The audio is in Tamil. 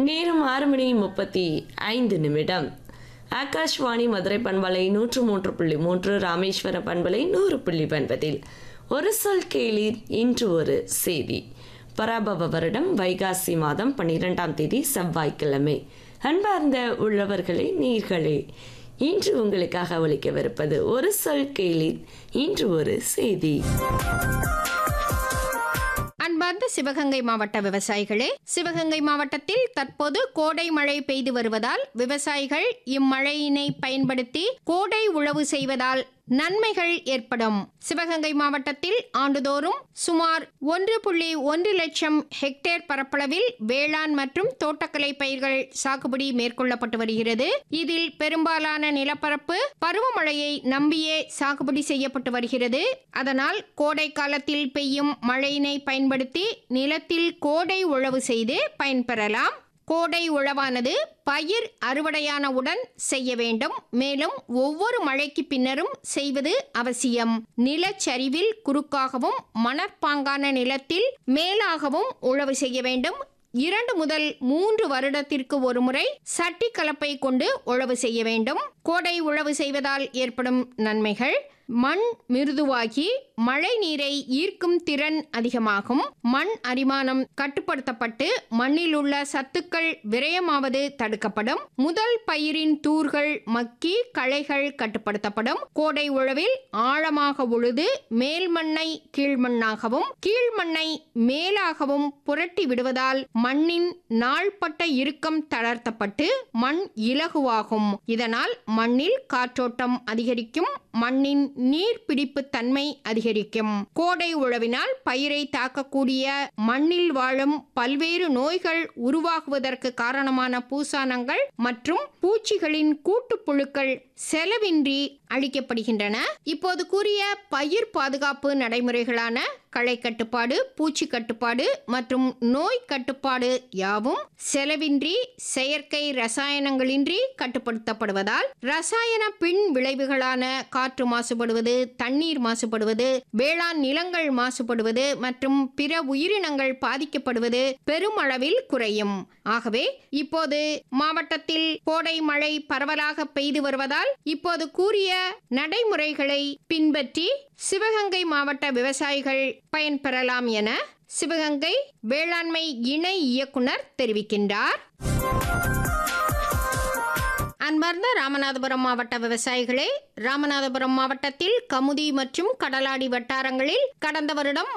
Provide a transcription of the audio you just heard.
நேரம் ஆறு மணி முப்பத்தி ஐந்து நிமிடம் ஆகாஷ்வாணி மதுரை பண்பலை நூற்று மூன்று புள்ளி மூன்று ராமேஸ்வர பண்பலை நூறு புள்ளி ஒன்பதில் ஒரு சொல் கேளீர் இன்று ஒரு செய்தி பராபவ வருடம் வைகாசி மாதம் பன்னிரெண்டாம் தேதி செவ்வாய்க்கிழமை அன்பார்ந்த உள்ளவர்களே நீர்களே இன்று உங்களுக்காக ஒலிக்கவிருப்பது ஒரு சொல் கேளீர் இன்று ஒரு செய்தி அன்பார்ந்த சிவகங்கை மாவட்ட விவசாயிகளே சிவகங்கை மாவட்டத்தில் தற்போது கோடை மழை பெய்து வருவதால் விவசாயிகள் இம்மழையினை பயன்படுத்தி கோடை உழவு செய்வதால் நன்மைகள் ஏற்படும் சிவகங்கை மாவட்டத்தில் ஆண்டுதோறும் சுமார் ஒன்று புள்ளி ஒன்று லட்சம் ஹெக்டேர் பரப்பளவில் வேளாண் மற்றும் தோட்டக்கலை பயிர்கள் சாகுபடி மேற்கொள்ளப்பட்டு வருகிறது இதில் பெரும்பாலான நிலப்பரப்பு பருவமழையை நம்பியே சாகுபடி செய்யப்பட்டு வருகிறது அதனால் கோடை காலத்தில் பெய்யும் மழையினை பயன்படுத்தி நிலத்தில் கோடை உழவு செய்து பயன்பெறலாம் கோடை உழவானது பயிர் அறுவடையானவுடன் செய்ய வேண்டும் மேலும் ஒவ்வொரு மழைக்கு பின்னரும் செய்வது அவசியம் நிலச்சரிவில் குறுக்காகவும் மணற்பாங்கான நிலத்தில் மேலாகவும் உழவு செய்ய வேண்டும் இரண்டு முதல் மூன்று வருடத்திற்கு ஒரு முறை சட்டி கலப்பை கொண்டு உழவு செய்ய வேண்டும் கோடை உழவு செய்வதால் ஏற்படும் நன்மைகள் மண் மிருதுவாகி மழை நீரை ஈர்க்கும் திறன் அதிகமாகும் மண் அரிமானம் கட்டுப்படுத்தப்பட்டு மண்ணில் உள்ள சத்துக்கள் விரயமாவது தடுக்கப்படும் முதல் பயிரின் தூர்கள் மக்கி களைகள் கட்டுப்படுத்தப்படும் கோடை உழவில் ஆழமாக உழுது மேல் மண்ணை கீழ்மண்ணாகவும் கீழ்மண்ணை மேலாகவும் புரட்டி விடுவதால் மண்ணின் நாள்பட்ட இறுக்கம் தளர்த்தப்பட்டு மண் இலகுவாகும் இதனால் மண்ணில் காற்றோட்டம் அதிகரிக்கும் மண்ணின் நீர்பிடிப்பு தன்மை அதிகரிக்கும் கோடை உழவினால் பயிரை தாக்கக்கூடிய மண்ணில் வாழும் பல்வேறு நோய்கள் உருவாகுவதற்கு காரணமான பூசானங்கள் மற்றும் பூச்சிகளின் கூட்டுப்புழுக்கள் செலவின்றி அளிக்கப்படுகின்றன இப்போது கூறிய பயிர் பாதுகாப்பு நடைமுறைகளான களை கட்டுப்பாடு பூச்சி கட்டுப்பாடு மற்றும் நோய் கட்டுப்பாடு யாவும் செலவின்றி செயற்கை ரசாயனங்களின்றி கட்டுப்படுத்தப்படுவதால் ரசாயன பின் விளைவுகளான காற்று மாசுபடுவது தண்ணீர் மாசுபடுவது வேளாண் நிலங்கள் மாசுபடுவது மற்றும் பிற உயிரினங்கள் பாதிக்கப்படுவது பெருமளவில் குறையும் ஆகவே இப்போது மாவட்டத்தில் கோடை மழை பரவலாக பெய்து வருவதால் இப்போது கூறிய நடைமுறைகளை பின்பற்றி சிவகங்கை மாவட்ட விவசாயிகள் பயன்பெறலாம் என சிவகங்கை வேளாண்மை இணை இயக்குனர் தெரிவிக்கின்றார் அன்பார்ந்த ராமநாதபுரம் மாவட்ட விவசாயிகளே ராமநாதபுரம் மாவட்டத்தில் கமுதி மற்றும் கடலாடி வட்டாரங்களில் கடந்த வருடம்